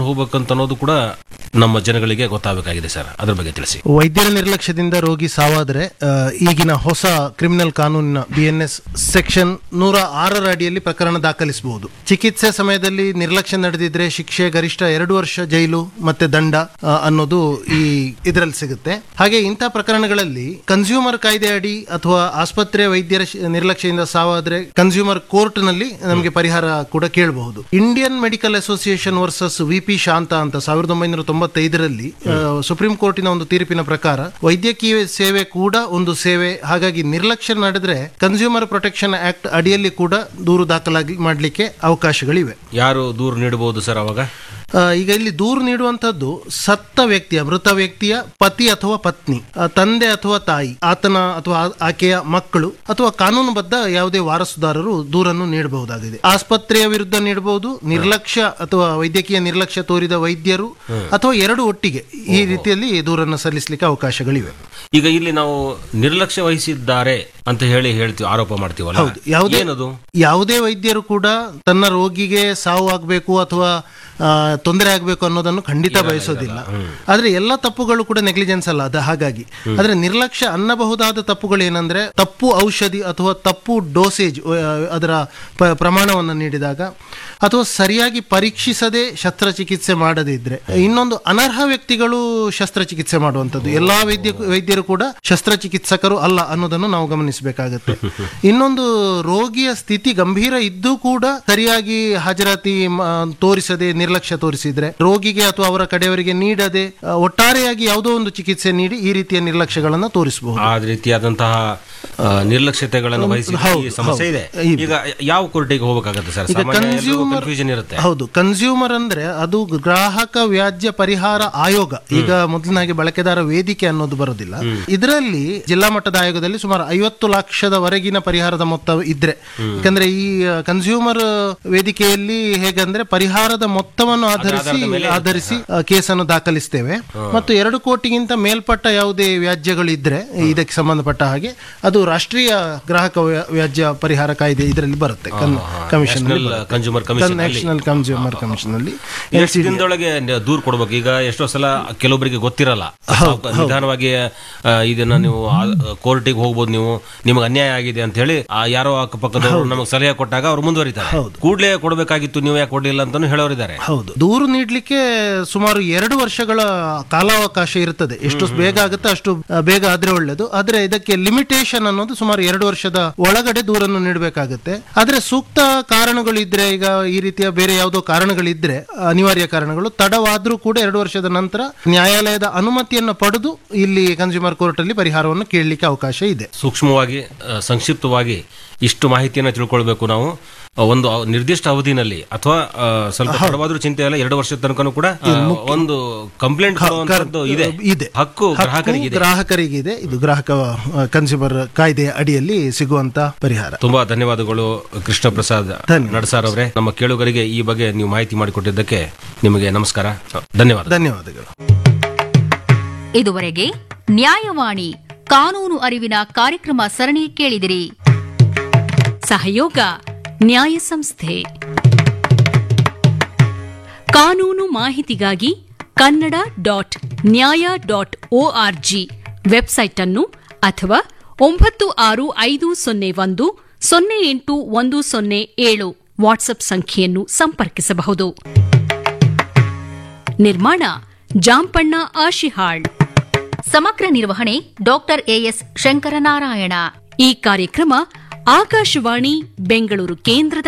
ಹೋಗ್ಬೇಕಂತ ಅನ್ನೋದು ಕೂಡ ನಮ್ಮ ಜನಗಳಿಗೆ ಗೊತ್ತಾಗಬೇಕಾಗಿದೆ ಸರ್ ಅದ್ರ ಬಗ್ಗೆ ತಿಳಿಸಿ ವೈದ್ಯರ ನಿರ್ಲಕ್ಷ್ಯದಿಂದ ರೋಗಿ ಸಾವಾದರೆ ಆ, ಈಗಿನ ಹೊಸ ಕ್ರಿಮಿನಲ್ ಕಾನೂನಿನ ಬಿ ಎನ್ ಎಸ್ ಸೆಕ್ಷನ್ ನೂರ ಆರರ ಅಡಿಯಲ್ಲಿ ಪ್ರಕರಣ ದಾಖಲಿಸಬಹುದು ಚಿಕಿತ್ಸೆ ಸಮಯದಲ್ಲಿ ನಿರ್ಲಕ್ಷ್ಯ ನಡೆದಿದ್ರೆ ಶಿಕ್ಷೆ ಗರಿಷ್ಠ ಎರಡು ವರ್ಷ ಜೈಲು ಮತ್ತೆ ದಂಡ ಆ, ಅನ್ನೋದು ಈ ಇದರಲ್ಲಿ ಸಿಗುತ್ತೆ ಹಾಗೆ ಇಂಥ ಪ್ರಕರಣಗಳಲ್ಲಿ ಕನ್ಸ್ಯೂಮರ್ ಕಾಯ್ದೆ ಅಡಿ ಅಥವಾ ಆಸ್ಪತ್ರೆ ವೈದ್ಯರ ಶ್- ನಿರ್ಲಕ್ಷ್ಯದಿಂದ ಸಾವಾದ್ರೆ ಕನ್ಸ್ಯೂಮರ್ ಕೋರ್ಟ್ ನಲ್ಲಿ ನಮಗೆ ಪರಿಹಾರ ಕೂಡ ಕೇಳಬಹುದು Indian medical association versus V P Shantha ಅಂತ ಸಾವಿರದ ಒಂಬೈನೂರ ತೊಂಬತ್ತೈದರಲ್ಲಿ ಆ, ಸುಪ್ರೀಂ ಕೋರ್ಟಿನ ಒಂದು ತೀರ್ಪಿನ ಪ್ರಕಾರ ವೈದ್ಯಕೀಯ ಸೇವೆ ಕೂಡ ಒಂದು ಸೇವೆ ಹಾಗಾಗಿ ನಿರ್ಲಕ್ಷ್ಯ ನಡೆದ್ರೆ ಕನ್ಸ್ಯೂಮರ್ ಪ್ರೊಟೆಕ್ಷನ್ ಆಕ್ಟ್ ಅಡಿಯಲ್ಲಿ ಕೂಡ ದೂರು ದಾಖಲಾಗಿ ಮಾಡಲಿಕ್ಕೆ ಅವಕಾಶಗಳಿವೆ ಯಾರು ದೂರು ನೀಡಬಹುದು ಸರ್ ಅವಾಗ ಆ, ಈಗ ಇಲ್ಲಿ ದೂರು ನೀಡುವಂತದ್ದು ಸತ್ತ ವ್ಯಕ್ತಿಯ ಮೃತ ವ್ಯಕ್ತಿಯ ಪತಿ ಅಥವಾ ಪತ್ನಿ ಆ, ತಂದೆ ಅಥವಾ ತಾಯಿ ಆತನ ಅಥವಾ ಆ- ಆಕೆಯ ಮಕ್ಕಳು ಅಥವಾ ಕಾನೂನುಬದ್ಧ ಯಾವುದೇ ವಾರಸುದಾರರು ದೂರನ್ನು ನೀಡಬಹುದಾಗಿದೆ ಆಸ್ಪತ್ರೆಯ ವಿರುದ್ಧ ನೀಡಬಹುದು ನಿರ್ಲಕ್ಷ್ಯ ಅಥವಾ ವೈದ್ಯಕೀಯ ನಿರ್ಲಕ್ಷ್ಯ ತೋರಿದ ವೈದ್ಯರು ಅಥವಾ ಎರಡು ಒಟ್ಟಿಗೆ ಈ ರೀತಿಯಲ್ಲಿ ದೂರನ್ನು ಸಲ್ಲಿಸಲಿಕ್ಕೆ ಅವಕಾಶಗಳಿವೆ ಈಗ ಇಲ್ಲಿ ನಾವು ನಿರ್ಲಕ್ಷ್ಯ ವಹಿಸಿದ್ದಾರೆ ಅಂತ ಹೇಳಿ ಹೇಳ್ತೀವಿ ಆರೋಪ ಮಾಡ್ತೀವಲ್ಲ ಹೌದು ಯಾವುದೇ ಏನದು ಯಾವುದೇ ವೈದ್ಯರು ಕೂಡ ತನ್ನ ರೋಗಿಗೆ ಸಾವು ಆಗಬೇಕು ಅಥವಾ ಆ, ತೊಂದರೆ ಆಗಬೇಕು ಅನ್ನೋದನ್ನು ಖಂಡಿತ ಬಯಸೋದಿಲ್ಲ ಆದ್ರೆ ಎಲ್ಲ ತಪ್ಪುಗಳು ಕೂಡ ನೆಗ್ಲಿಜೆನ್ಸ್ ಅಲ್ಲ ಅದು ಹಾಗಾಗಿ ಆದ್ರೆ ನಿರ್ಲಕ್ಷ್ಯ ಅನ್ನಬಹುದಾದ ತಪ್ಪುಗಳು ಏನಂದ್ರೆ ತಪ್ಪು ಔಷಧಿ ಅಥವಾ ತಪ್ಪು ಡೋಸೇಜ್ ಅದರ ಪ- ಪ್ರಮಾಣವನ್ನು ನೀಡಿದಾಗ ಅಥವಾ ಸರಿಯಾಗಿ ಪರೀಕ್ಷಿಸದೆ ಶಸ್ತ್ರಚಿಕಿತ್ಸೆ ಮಾಡದೇ ಇದ್ರೆ ಇನ್ನೊಂದು ಅನರ್ಹ ವ್ಯಕ್ತಿಗಳು ಶಸ್ತ್ರಚಿಕಿತ್ಸೆ ಮಾಡುವಂಥದ್ದು ಎಲ್ಲಾ ವೈದ್ಯ ವೈದ್ಯರು ಕೂಡ ಶಸ್ತ್ರಚಿಕಿತ್ಸಕರು ಅಲ್ಲ ಅನ್ನೋದನ್ನು ನಾವು ಗಮನಿಸಬೇಕಾಗತ್ತೆ ಇನ್ನೊಂದು ರೋಗಿಯ ಸ್ಥಿತಿ ಗಂಭೀರ ಇದ್ದು ಕೂಡ ಸರಿಯಾಗಿ ಹಾಜರಾತಿ ಮ- ತೋರಿಸದೆ ನಿರ್ಲಕ್ಷ್ಯ ತೋರಿಸಿದ್ರೆ ರೋಗಿಗೆ ಅಥವಾ ಅವರ ಕಡೆಯವರಿಗೆ ನೀಡದೆ ಆ, ಒಟ್ಟಾರೆಯಾಗಿ ಯಾವುದೋ ಒಂದು ಚಿಕಿತ್ಸೆ ನೀಡಿ ಈ ರೀತಿಯ ನಿರ್ಲಕ್ಷ್ಯಗಳನ್ನು ತೋರಿಸಬಹುದು ಆ ರೀತಿಯಾದಂತಹ ಆ, ನಿರ್ಲಕ್ಷ್ಯತೆಗಳನ್ನು ವಹಿಸಿ ಈ ಸಮಸ್ಯೆ ಇದೆ ಈಗ ಯಾವ ಕೋರ್ಟಿಗೆ ಹೋಗಬೇಕಾಗತ್ತೆ ಸರ್ ಈಗ ಸಾಮಾನ್ಯ ಕನ್ಸ್ಯೂಮರ್ ಕನ್ಫ್ಯೂಷನ್ ಇರುತ್ತೆ ಹೌದು ಕನ್ಸ್ಯೂಮರ್ ಅಂದ್ರೆ ಅದು ಗ್ರಾಹಕ ವ್ಯಾಜ್ಯ ಪರಿಹಾರ ಆಯೋಗ ಈಗ ಮೊದಲಿನಾಗೆ ಬಳಕೆದಾರ ವೇದಿಕೆ ಅನ್ನೋದು ಬರೋದಿಲ್ಲ ಇದರಲ್ಲಿ ಜಿಲ್ಲಾ ಮಟ್ಟದ ಆಯೋಗದಲ್ಲಿ ಸುಮಾರು ಐವತ್ತು ಲಕ್ಷದವರೆಗಿನ ಪರಿಹಾರದ ಮೊತ್ತ ಇದ್ರೆ ಯಾಕಂದ್ರೆ ಈ ಕನ್ಸ್ಯೂಮರ್ ವೇದಿಕೆಯಲ್ಲಿ ಹೇಗಂದ್ರೆ ಪರಿಹಾರದ ಮೊತ್ತವನ್ನು ಆಧರಿಸಿ ಆಧರಿಸಿ ಆ, ಕೇಸನ್ನು ದಾಖಲಿಸ್ತೇವೆ ಮತ್ತು ಎರಡು ಕೋಟಿಗಿಂತ ಮೇಲ್ಪಟ್ಟ ಯಾವುದೇ ವ್ಯಾಜ್ಯಗಳು ಇದ್ರೆ ಇದಕ್ಕೆ ಸಂಬಂಧಪಟ್ಟ ಹಾಗೆ ಅದು ರಾಷ್ಟ್ರೀಯ ಗ್ರಾಹಕ ವ್ಯಾ- ವ್ಯಾಜ್ಯ ಪರಿಹಾರ ಕಾಯ್ದೆ ಇದರಲ್ಲಿ ಬರುತ್ತೆ commission consumer commission national consumer commission ಅಲ್ಲಿ ಎಷ್ಟು ದಿನದೊಳಗೆ ನ- ದೂರು ಕೊಡ್ಬೇಕು ಈಗ ಎಷ್ಟೋ ಸಲ ಕೆಲವೊಬ್ಬರಿಗೆ ಗೊತ್ತಿರಲ್ಲ ಸ್ವಲ್ಪ ನಿಧಾನವಾಗಿ ಆ, ಇದನ್ನ ನೀವು ಕೋರ್ಟಿಗೆ ಹೋಗ್ಬೋದು ನೀವು ನಿಮಗೆ ಅನ್ಯಾಯ ಆಗಿದೆ ಅಂತ ಹೇಳಿ ಆ ಯಾರೋ ಅಕ್ಕಪಕ್ಕದವರು ನಮಗೆ ಸಲಹೆ ಕೊಟ್ಟಾಗ ಅವ್ರು ಮುಂದುವರಿತಾರೆ ಕೂಡಲೇ ಕೊಡಬೇಕಾಗಿತ್ತು ನೀವು ಯಾಕೆ ಕೊಡ್ಲಿಲ್ಲ ಅಂತಾನು ಹೇಳೋರಿದ್ದಾರೆ ಹೌದು ದೂರು ನೀಡಲಿಕ್ಕೆ ಸುಮಾರು ಎರಡು ವರ್ಷಗಳ ಕಾಲಾವಕಾಶ ಇರ್ತದೆ ಎಷ್ಟು ಬೇಗ ಆಗುತ್ತೆ ಅಷ್ಟು ಆ, ಬೇಗ ಆದ್ರೆ ಒಳ್ಳೇದು ಆದ್ರೆ ಇದಕ್ಕೆ ಲಿಮಿಟೇಷನ್ ಅನ್ನೋದು ಸುಮಾರು ಎರಡು ವರ್ಷದ ಒಳಗಡೆ ದೂರನ್ನು ನೀಡಬೇಕಾಗುತ್ತೆ ಆದ್ರೆ ಸೂಕ್ತ ಕಾರಣಗಳು ಇದ್ರೆ ಈಗ ಈ ರೀತಿಯ ಬೇರೆ ಯಾವುದೋ ಕಾರಣಗಳಿದ್ರೆ ಅನಿವಾರ್ಯ ಕಾರಣಗಳು ತಡವಾದ್ರೂ ಕೂಡ ಎರಡು ವರ್ಷದ ನಂತರ ನ್ಯಾಯಾಲಯದ ಅನುಮತಿಯನ್ನು ಪಡೆದು ಇಲ್ಲಿ ಕನ್ಸ್ಯೂಮರ್ ಕೋರ್ಟ್ ಅಲ್ಲಿ ಪರಿಹಾರವನ್ನು ಕೇಳಲಿಕ್ಕೆ ಅವಕಾಶ ಇದೆ ಸೂಕ್ಷ್ಮವಾಗಿ ಆ, ಸಂಕ್ಷಿಪ್ತವಾಗಿ ಇಷ್ಟು ಮಾಹಿತಿಯನ್ನು ತಿಳ್ಕೊಳ್ಬೇಕು ನಾವು ಆ, ಒಂದು ಅವ- ನಿರ್ದಿಷ್ಟ ಅವಧಿನಲ್ಲಿ ಅಥವಾ ಆ, ಸ್ವಲ್ಪ ತಡವಾದ್ರೂ ಚಿಂತೆ ಇಲ್ಲ ಎರಡು ವರ್ಷದ ತನಕನೂ ಕೂಡ ಆ, ಒಂದು ಕಂಪ್ಲೇಂಟ್ ಕೊಡುವಂತದ್ದು ಇದೆ ಇದೆ ಹಕ್ಕು ಗ್ರಾಹಕರಿಗೆ ಇದೆ ಗ್ರಾಹಕರಿಗಿದೆ ಇದು ಗ್ರಾಹಕ ಕನ್ಸ್ಯೂಮರ್ ಕಾಯ್ದೆ ಅಡಿಯಲ್ಲಿ ಸಿಗುವಂತ ಪರಿಹಾರ ತುಂಬಾ ಧನ್ಯವಾದಗಳು ಕೃಷ್ಣ ಪ್ರಸಾದ್ ನಡಸಾರ್ ಅವರೇ ನಮ್ಮ ಕೇಳುಗರಿಗೆ ಈ ಬಗ್ಗೆ ನೀವು ಮಾಹಿತಿ ಮಾಡಿಕೊಟ್ಟಿದ್ದಕ್ಕೆ ನಿಮಗೆ ನಮಸ್ಕಾರ ಧನ್ಯವಾದ ಧನ್ಯವಾದಗಳು ಇದುವರೆಗೆ ನ್ಯಾಯವಾಣಿ ಕಾನೂನು ಅರಿವಿನ ಕಾರ್ಯಕ್ರಮ ಸರಣಿ ಕೇಳಿದಿರಿ ಸಹಯೋಗ ನ್ಯಾಯ ಸಂಸ್ಥೆ ಕಾನೂನು ಮಾಹಿತಿಗಾಗಿ Kannada dot Nyaya dot ORG website ಅನ್ನು ಅಥವಾ ಒಂಬತ್ತು ಆರು ಐದು ಸೊನ್ನೆ ಒಂದು ಸೊನ್ನೆ ಎಂಟು ಒಂದು ಸೊನ್ನೆ ಏಳು ವಾಟ್ಸ್ಆಪ್ ಸಂಖ್ಯೆಯನ್ನು ಸಂಪರ್ಕಿಸಬಹುದು ನಿರ್ಮಾಣ ಜಾಂಪಣ್ಣ ಆಶಿಹಾಳ್ ಸಮಗ್ರ ನಿರ್ವಹಣೆ ಡಾಕ್ಟರ್ ಎಎಸ್ ಶಂಕರನಾರಾಯಣ ಈ ಕಾರ್ಯಕ್ರಮ ಆಕಾಶವಾಣಿ ಬೆಂಗಳೂರು ಕೇಂದ್ರದ